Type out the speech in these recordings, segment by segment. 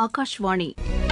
ஆகாஷ்வாணி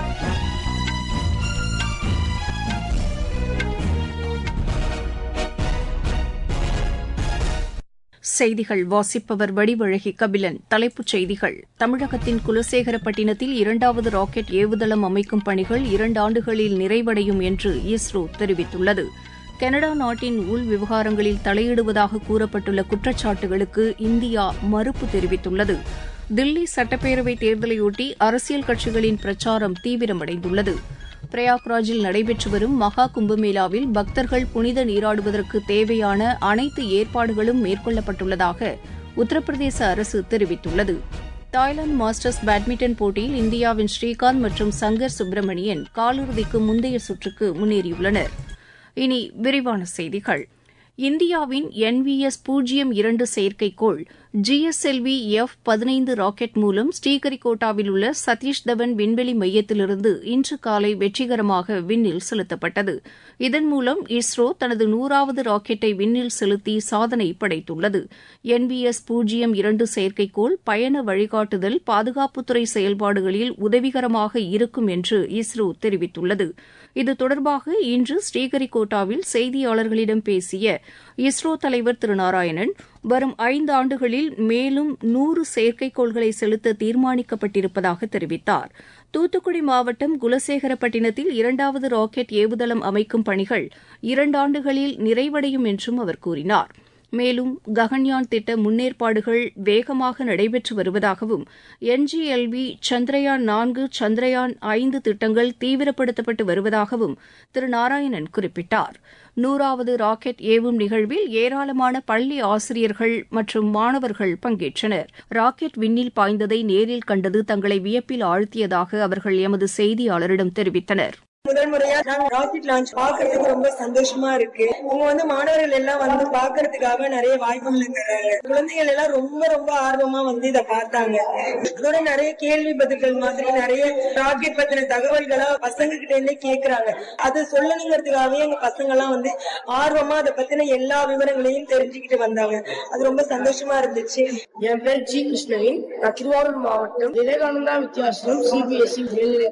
செய்திகள் வாசிப்பவர் வடிவழகி கபிலன் தலைப்புச் செய்திகள் தமிழகத்தின் குலசேகரப்பட்டினத்தில் இரண்டாவது ராக்கெட் ஏவுதளம் அமைக்கும் பணிகள் இரண்டாண்டுகளில் நிறைவடையும் என்று இஸ்ரோ தெரிவித்துள்ளது கனடா நாட்டின் உள் விவகாரங்களில் தலையிடுவதாக கூறப்பட்டுள்ள குற்றச்சாட்டுகளுக்கு இந்தியா மறுப்பு தெரிவித்துள்ளது தில்லி சட்டப்பேரவைத் தேர்தலையொட்டி அரசியல் கட்சிகளின் பிரச்சாரம் தீவிரமடைந்துள்ளது பிரயாக்ராஜில் நடைபெற்று வரும் மகா கும்பமேளாவில் பக்தர்கள் புனித நீராடுவதற்கு தேவையான அனைத்து ஏற்பாடுகளும் மேற்கொள்ளப்பட்டுள்ளதாக உத்தரப்பிரதேச அரசு தெரிவித்துள்ளது தாய்லாந்து மாஸ்டர்ஸ் பேட்மிண்டன் போட்டியில் இந்தியாவின் ஸ்ரீகாந்த் மற்றும் சங்கர் சுப்பிரமணியன் காலிறுதிக்கு முந்தைய சுற்றுக்கு முன்னேறியுள்ளனர் இனி விரிவான செய்திகள் இந்தியாவின் என்விஎஸ் பூஜ்ஜியம் இரண்டு செயற்கைக்கோள் ஜிஎஸ்எல்வி எஃப் பதினைந்து ராக்கெட் மூலம் ஸ்ரீஹரிகோட்டாவில் உள்ள சதீஷ் தவன் விண்வெளி மையத்திலிருந்து இன்று காலை வெற்றிகரமாக விண்ணில் செலுத்தப்பட்டது இதன் மூலம் இஸ்ரோ தனது நூறாவது ராக்கெட்டை விண்ணில் செலுத்தி சாதனை படைத்துள்ளது என்விஎஸ் பூஜ்ஜியம் இரண்டு செயற்கைக்கோள் பயண வழிகாட்டுதல் பாதுகாப்புத்துறை செயல்பாடுகளில் உதவிகரமாக இருக்கும் என்று இஸ்ரோ தெரிவித்துள்ளது இது தொடர்பாக இன்று ஸ்ரீஹரிகோட்டாவில் செய்தியாளர்களிடம் பேசிய இஸ்ரோ தலைவர் திரு நாராயணன் வரும் ஐந்து ஆண்டுகளில் மேலும் நூறு செயற்கைக்கோள்களை செலுத்த தீர்மானிக்கப்பட்டிருப்பதாக தெரிவித்தார் தூத்துக்குடி மாவட்டம் குலசேகரப்பட்டினத்தில் இரண்டாவது ராக்கெட் ஏவுதளம் அமைக்கும் பணிகள் இரண்டாண்டுகளில் நிறைவடையும் என்றும் அவர் கூறினார் மேலும் ககன்யான் திட்ட முன்னேற்பாடுகள் வேகமாக நடைபெற்று வருவதாகவும் என்ஜிஎல்வி சந்திரயான் நான்கு சந்திரயான் ஐந்து திட்டங்கள் தீவிரப்படுத்தப்பட்டு வருவதாகவும் திரு நாராயணன் குறிப்பிட்டார் நூறாவது ராக்கெட் ஏவும் நிகழ்வில் ஏராளமான பள்ளி ஆசிரியர்கள் மற்றும் மாணவர்கள் பங்கேற்றனர் ராக்கெட் விண்ணில் பாய்ந்ததை நேரில் கண்டது தங்களை வியப்பில் ஆழ்த்தியதாக அவர்கள் எமது செய்தியாளரிடம் தெரிவித்தனர் முதல் முறையா நாங்க ராக்கெட் லான்ச் பாக்குறதுக்கு ரொம்ப சந்தோஷமா இருக்கு இங்க வந்து மாணவர்கள் எல்லாம் வந்து பாக்குறதுக்காக நிறைய வாய்ப்புகள் தர்றாங்க குழந்தைகள் எல்லாம் ரொம்ப ரொம்ப ஆர்வமா வந்து இத பார்த்தாங்க அதோட நிறைய கேள்வி பதில்கள் மாதிரி நிறைய ராக்கெட் பத்தின தகவல்களா பசங்க கிட்ட இருந்தே கேக்குறாங்க அது சொல்லணுங்கிறதுக்காகவே எங்க பசங்க எல்லாம் வந்து ஆர்வமா அதை பத்தின எல்லா விவரங்களையும் தெரிஞ்சுக்கிட்டு வந்தாங்க அது ரொம்ப சந்தோஷமா இருந்துச்சு என் பேர் ஜி கிருஷ்ணவின் நான் திருவாரூர் மாவட்டம் விவேகானந்தா வித்தியாசம் சிபிஎஸ்இ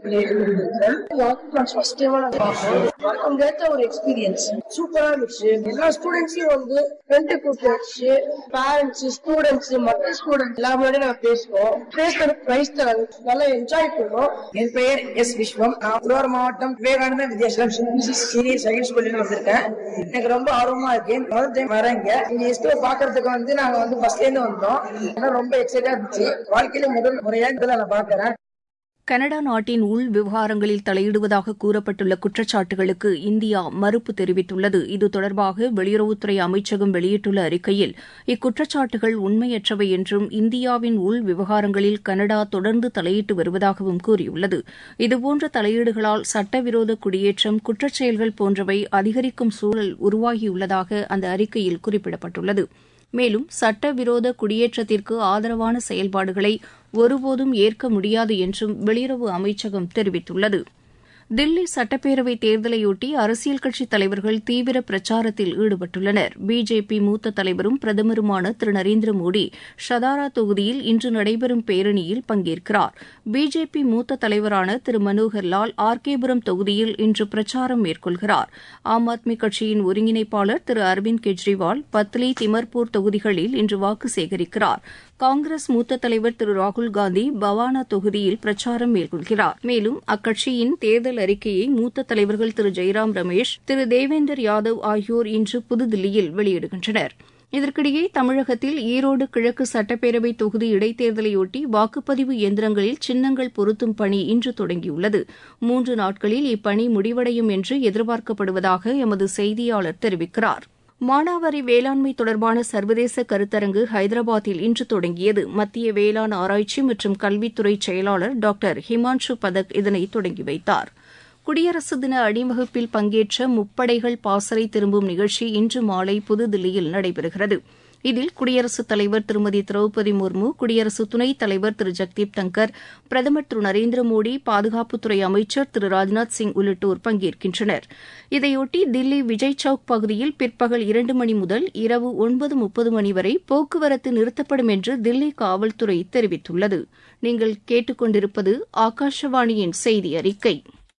மேல்நிலைப்பள்ளி ஃபர்ஸ்ட் டைம் நான் பார்ப்போம் மறக்க முடியாத ஒரு எக்ஸ்பீரியன்ஸ் சூப்பரா இருந்துச்சு எல்லா ஸ்டூடெண்ட்ஸையும் வந்து ஃப்ரெண்டு கூப்பிட்டு வச்சு பேரண்ட்ஸ் ஸ்டூடெண்ட்ஸ் மற்ற ஸ்டூடெண்ட்ஸ் எல்லா முன்னாடி நாங்க பேசுவோம் பேசுறது பிரைஸ் தராங்க நல்லா என்ஜாய் பண்ணோம் என் பெயர் எஸ் விஸ்வம் நான் திருவாரூர் மாவட்டம் விவேகானந்தா வித்யாசலம் சீனியர் செகண்ட் ஸ்கூல்ல வந்திருக்கேன் எனக்கு ரொம்ப ஆர்வமா இருக்கு முதல் டைம் வரேங்க இங்க எஸ்டோ பாக்குறதுக்கு வந்து நாங்க வந்து பஸ்ல இருந்து வந்தோம் ஆனா ரொம்ப எக்ஸைட்டா இருந்துச்சு வாழ்க்கையில முதல் முறையா இதுல நான் பாக்குறேன் கனடா நாட்டின் உள் விவகாரங்களில் தலையிடுவதாக கூறப்பட்டுள்ள குற்றச்சாட்டுகளுக்கு இந்தியா மறுப்பு தெரிவித்துள்ளது இது தொடர்பாக வெளியுறவுத்துறை அமைச்சகம் வெளியிட்டுள்ள அறிக்கையில் இக்குற்றச்சாட்டுகள் உண்மையற்றவை என்றும் இந்தியாவின் உள் விவகாரங்களில் கனடா தொடர்ந்து தலையிட்டு வருவதாகவும் கூறியுள்ளது இதுபோன்ற தலையீடுகளால் சட்டவிரோத குடியேற்றம் குற்றச்செயல்கள் போன்றவை அதிகரிக்கும் சூழல் உருவாகியுள்ளதாக அந்த அறிக்கையில் குறிப்பிடப்பட்டுள்ளது மேலும் சட்டவிரோத குடியேற்றத்திற்கு ஆதரவான செயல்பாடுகளை ஒருபோதும் ஏற்க முடியாது என்றும் வெளியுறவு அமைச்சகம் தெரிவித்துள்ளது தில்லி சட்டப்பேரவை தேர்தலையொட்டி அரசியல் கட்சித் தலைவர்கள் தீவிர பிரச்சாரத்தில் ஈடுபட்டுள்ளனர் பிஜேபி மூத்த தலைவரும் பிரதமருமான திரு நரேந்திர மோடி ஷதாரா தொகுதியில் இன்று நடைபெறும் பேரணியில் பங்கேற்கிறார் பிஜேபி மூத்த தலைவரான திரு மனோகர் லால் ஆர்கேபுரம் தொகுதியில் இன்று பிரச்சாரம் மேற்கொள்கிறார் ஆம் ஆத்மி கட்சியின் ஒருங்கிணைப்பாளர் திரு அரவிந்த் கெஜ்ரிவால் பத்லி திமர்பூர் தொகுதிகளில் இன்று வாக்கு சேகரிக்கிறார் காங்கிரஸ் மூத்த தலைவர் திரு ராகுல்காந்தி பவானா தொகுதியில் பிரச்சாரம் மேற்கொள்கிறார் மேலும் அக்கட்சியின் தேர்தல் அறிக்கையை மூத்த தலைவர்கள் திரு ஜெய்ராம் ரமேஷ் திரு தேவேந்தர் யாதவ் ஆகியோர் இன்று புதுதில்லியில் வெளியிடுகின்றனர் இதற்கிடையே தமிழகத்தில் ஈரோடு கிழக்கு சட்டப்பேரவை தொகுதி இடைத்தேர்தலையொட்டி வாக்குப்பதிவு இயந்திரங்களில் சின்னங்கள் பொருத்தும் பணி இன்று தொடங்கியுள்ளது மூன்று நாட்களில் இப்பணி முடிவடையும் என்று எதிர்பார்க்கப்படுவதாக எமது செய்தியாளர் தெரிவிக்கிறார் மானாவாரி வேளாண்மை தொடர்பான சர்வதேச கருத்தரங்கு ஹைதராபாத்தில் இன்று தொடங்கியது மத்திய வேளாண் ஆராய்ச்சி மற்றும் கல்வித்துறை செயலாளர் டாக்டர் ஹிமான்ஷு பதக் இதனை தொடங்கி வைத்தார் குடியரசு தின அணிவகுப்பில் பங்கேற்ற முப்படைகள் பாசறை திரும்பும் நிகழ்ச்சி இன்று மாலை புதுதில்லியில் நடைபெறுகிறது இதில் குடியரசுத் தலைவர் திருமதி திரௌபதி முர்மு குடியரசு துணைத் தலைவர் திரு ஜெக்தீப் தங்கர் பிரதமர் திரு நரேந்திர மோடி பாதுகாப்புத்துறை அமைச்சர் திரு ராஜ்நாத் சிங் உள்ளிட்டோர் பங்கேற்கின்றனர் இதையொட்டி தில்லி விஜய் சவுக் பகுதியில் பிற்பகல் இரண்டு மணி முதல் இரவு ஒன்பது முப்பது மணி வரை போக்குவரத்து நிறுத்தப்படும் என்று தில்லி காவல்துறை தெரிவித்துள்ளது நீங்கள் கேட்டுக்கொண்டிருப்பது ஆகாஷவாணியின் செய்தி அறிக்கை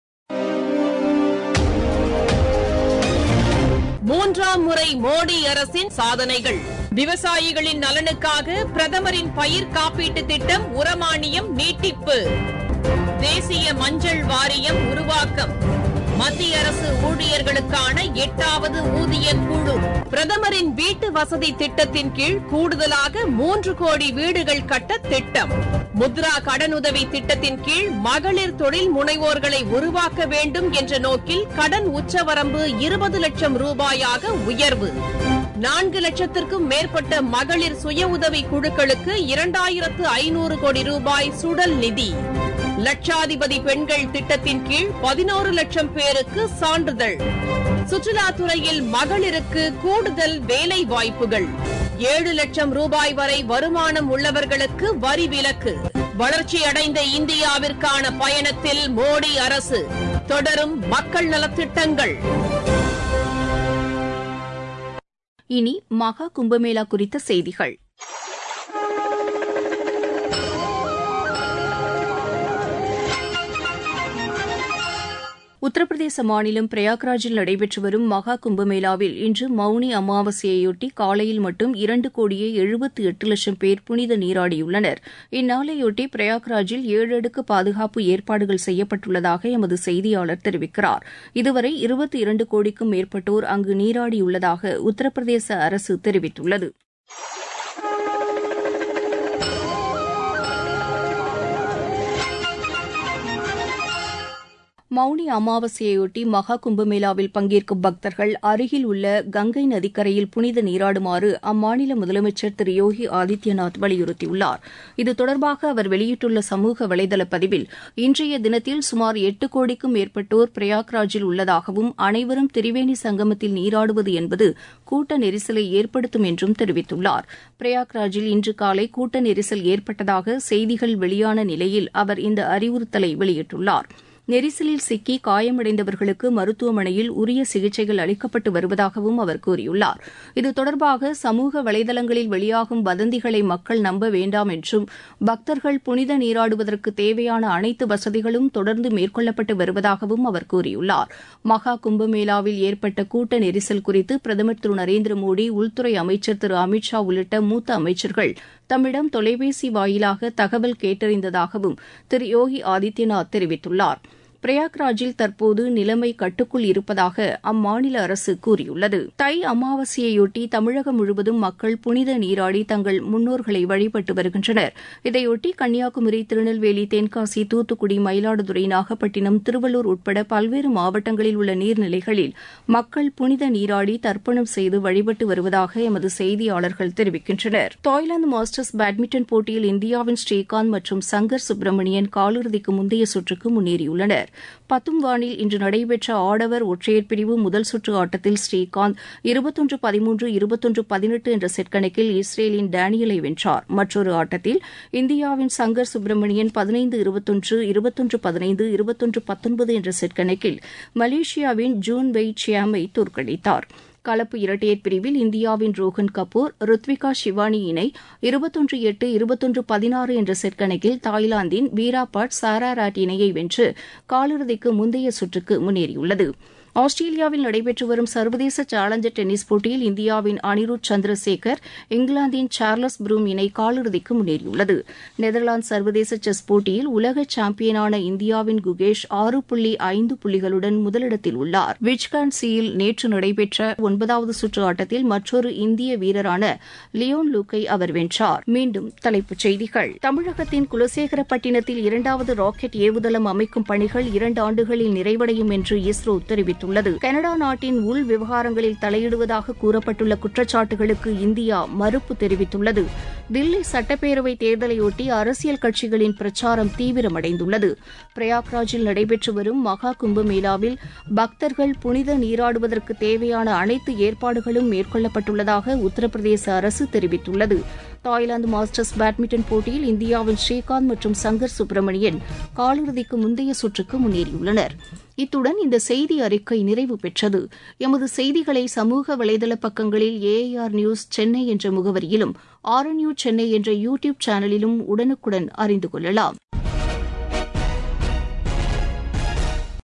மூன்றாம் முறை மோடி அரசின் சாதனைகள் விவசாயிகளின் நலனுக்காக பிரதமரின் பயிர் காப்பீட்டு திட்டம் உரமானியம் நீட்டிப்பு தேசிய மஞ்சள் வாரியம் உருவாக்கம் மத்திய அரசு ஊழியர்களுக்கான எட்டாவது ஊதிய குழு பிரதமரின் வீட்டு வசதி திட்டத்தின் கீழ் கூடுதலாக மூன்று கோடி வீடுகள் கட்ட திட்டம் முத்ரா கடனுதவி திட்டத்தின் கீழ் மகளிர் தொழில் முனைவோர்களை உருவாக்க வேண்டும் என்ற நோக்கில் கடன் உச்சவரம்பு இருபது லட்சம் ரூபாயாக உயர்வு நான்கு லட்சத்திற்கும் மேற்பட்ட மகளிர் சுய உதவி குழுக்களுக்கு இரண்டாயிரத்து ஐநூறு கோடி ரூபாய் சுடல் நிதி லட்சாதிபதி பெண்கள் திட்டத்தின் கீழ் பதினோரு லட்சம் பேருக்கு சான்றிதழ் சுற்றுலாத்துறையில் மகளிருக்கு கூடுதல் வேலை வாய்ப்புகள் ஏழு லட்சம் ரூபாய் வரை வருமானம் உள்ளவர்களுக்கு வரி விலக்கு வளர்ச்சியடைந்த இந்தியாவிற்கான பயணத்தில் மோடி அரசு தொடரும் மக்கள் நலத்திட்டங்கள் இனி மகா கும்பமேளா குறித்த செய்திகள் உத்தரப்பிரதேச மாநிலம் பிரயாக்ராஜில் நடைபெற்று வரும் மகா கும்பமேளாவில் இன்று மௌனி அமாவாசையையொட்டி காலையில் மட்டும் இரண்டு கோடியே எழுபத்து எட்டு லட்சம் பேர் புனித நீராடியுள்ளனர் இந்நாளையொட்டி பிரயாக்ராஜில் ஏழு அடுக்கு பாதுகாப்பு ஏற்பாடுகள் செய்யப்பட்டுள்ளதாக எமது செய்தியாளர் தெரிவிக்கிறார் இதுவரை இருபத்தி இரண்டு கோடிக்கும் மேற்பட்டோர் அங்கு நீராடியுள்ளதாக உத்தரப்பிரதேச அரசு தெரிவித்துள்ளது மௌனி அமாவாசையொட்டி மகா கும்பமேளாவில் பங்கேற்கும் பக்தர்கள் அருகில் உள்ள கங்கை நதிக்கரையில் புனித நீராடுமாறு அம்மாநில முதலமைச்சர் திரு யோகி ஆதித்யநாத் வலியுறுத்தியுள்ளார் இது தொடர்பாக அவர் வெளியிட்டுள்ள சமூக வலைதள பதிவில் இன்றைய தினத்தில் சுமார் எட்டு கோடிக்கும் மேற்பட்டோர் பிரயாக்ராஜில் உள்ளதாகவும் அனைவரும் திரிவேணி சங்கமத்தில் நீராடுவது என்பது கூட்ட நெரிசலை ஏற்படுத்தும் என்றும் தெரிவித்துள்ளார் பிரயாக்ராஜில் இன்று காலை கூட்ட நெரிசல் ஏற்பட்டதாக செய்திகள் வெளியான நிலையில் அவர் இந்த அறிவுறுத்தலை வெளியிட்டுள்ளார் நெரிசலில் சிக்கி காயமடைந்தவர்களுக்கு மருத்துவமனையில் உரிய சிகிச்சைகள் அளிக்கப்பட்டு வருவதாகவும் அவர் கூறியுள்ளார் இது தொடர்பாக சமூக வலைதளங்களில் வெளியாகும் வதந்திகளை மக்கள் நம்ப வேண்டாம் என்றும் பக்தர்கள் புனித நீராடுவதற்கு தேவையான அனைத்து வசதிகளும் தொடர்ந்து மேற்கொள்ளப்பட்டு வருவதாகவும் அவர் கூறியுள்ளார் மகா கும்பமேளாவில் ஏற்பட்ட கூட்ட நெரிசல் குறித்து பிரதமர் திரு நரேந்திர மோடி உள்துறை அமைச்சர் திரு அமித் ஷா உள்ளிட்ட மூத்த அமைச்சர்கள் தம்மிடம் தொலைபேசி வாயிலாக தகவல் கேட்டறிந்ததாகவும் திரு யோகி ஆதித்யநாத் தெரிவித்துள்ளார் பிரயாக்ராஜில் தற்போது நிலைமை கட்டுக்குள் இருப்பதாக அம்மாநில அரசு கூறியுள்ளது தை அமாவாசையையொட்டி தமிழகம் முழுவதும் மக்கள் புனித நீராடி தங்கள் முன்னோர்களை வழிபட்டு வருகின்றனர் இதையொட்டி கன்னியாகுமரி திருநெல்வேலி தென்காசி தூத்துக்குடி மயிலாடுதுறை நாகப்பட்டினம் திருவள்ளூர் உட்பட பல்வேறு மாவட்டங்களில் உள்ள நீர்நிலைகளில் மக்கள் புனித நீராடி தர்ப்பணம் செய்து வழிபட்டு வருவதாக எமது செய்தியாளர்கள் தெரிவிக்கின்றனர் தாய்லாந்து மாஸ்டர்ஸ் பேட்மிண்டன் போட்டியில் இந்தியாவின் ஸ்ரீகாந்த் மற்றும் சங்கர் சுப்பிரமணியன் காலிறுதிக்கு முந்தைய சுற்றுக்கு முன்னேறியுள்ளனர் பத்தும்வானில் இன்று நடைபெற்ற ஆடவர் ஒற்றையர் பிரிவு முதல் சுற்று ஆட்டத்தில் ஸ்ரீகாந்த் இருபத்தொன்று பதிமூன்று இருபத்தொன்று பதினெட்டு என்ற செட் கணக்கில் இஸ்ரேலின் டேனியலை வென்றார் மற்றொரு ஆட்டத்தில் இந்தியாவின் சங்கர் சுப்பிரமணியன் பதினைந்து இருபத்தொன்று இருபத்தொன்று பதினைந்து இருபத்தொன்று பத்தொன்பது என்ற செட் கணக்கில் மலேசியாவின் ஜூன் வெய் சியாமை தோற்கடித்தார் கலப்பு இரட்டையர் பிரிவில் இந்தியாவின் ரோஹன் கபூர் ருத்விகா ஷிவானி இணை இருபத்தொன்று எட்டு இருபத்தொன்று பதினாறு என்ற செட் கணக்கில் தாய்லாந்தின் பீரா பட் சாரா ராட் இணையை வென்று காலிறுதிக்கு முந்தைய சுற்றுக்கு முன்னேறியுள்ளது ஆஸ்திரேலியாவில் நடைபெற்று வரும் சர்வதேச சேலஞ்சர் டென்னிஸ் போட்டியில் இந்தியாவின் அனிருத் சந்திரசேகர் இங்கிலாந்தின் சார்லஸ் ப்ரூம் இணை காலிறுதிக்கு முன்னேறியுள்ளது நெதர்லாந்து சர்வதேச செஸ் போட்டியில் உலக சாம்பியனான இந்தியாவின் குகேஷ் ஆறு புள்ளி ஐந்து புள்ளிகளுடன் முதலிடத்தில் உள்ளார் விச்கான்சியில் நேற்று நடைபெற்ற ஒன்பதாவது சுற்று ஆட்டத்தில் மற்றொரு இந்திய வீரரான லியோன் லூக்கை அவர் வென்றார் மீண்டும் தலைப்புச் செய்திகள் தமிழகத்தின் குலசேகரப்பட்டினத்தில் இரண்டாவது ராக்கெட் ஏவுதளம் அமைக்கும் பணிகள் இரண்டு ஆண்டுகளில் நிறைவடையும் என்று இஸ்ரோ தெரிவித்துள்ளது தெரிவித்துள்ளது கனடா நாட்டின் உள் விவகாரங்களில் தலையிடுவதாக கூறப்பட்டுள்ள குற்றச்சாட்டுகளுக்கு இந்தியா மறுப்பு தெரிவித்துள்ளது தில்லி சட்டப்பேரவை தேர்தலையொட்டி அரசியல் கட்சிகளின் பிரச்சாரம் தீவிரமடைந்துள்ளது பிரயாக்ராஜில் நடைபெற்று வரும் மகா கும்பமேளாவில் பக்தர்கள் புனித நீராடுவதற்கு தேவையான அனைத்து ஏற்பாடுகளும் மேற்கொள்ளப்பட்டுள்ளதாக உத்தரப்பிரதேச அரசு தெரிவித்துள்ளது தாய்லாந்து மாஸ்டர்ஸ் பேட்மிண்டன் போட்டியில் இந்தியாவின் ஸ்ரீகாந்த் மற்றும் சங்கர் சுப்பிரமணியன் காலிறுதிக்கு முந்தைய சுற்றுக்கு முன்னேறியுள்ளனர் இத்துடன் இந்த செய்தி அறிக்கை நிறைவு பெற்றது எமது செய்திகளை சமூக வலைதள பக்கங்களில் ஏஆர் நியூஸ் சென்னை என்ற முகவரியிலும் ஆர்என்யூ சென்னை என்ற யூ டியூப் சேனலிலும் உடனுக்குடன் அறிந்து கொள்ளலாம்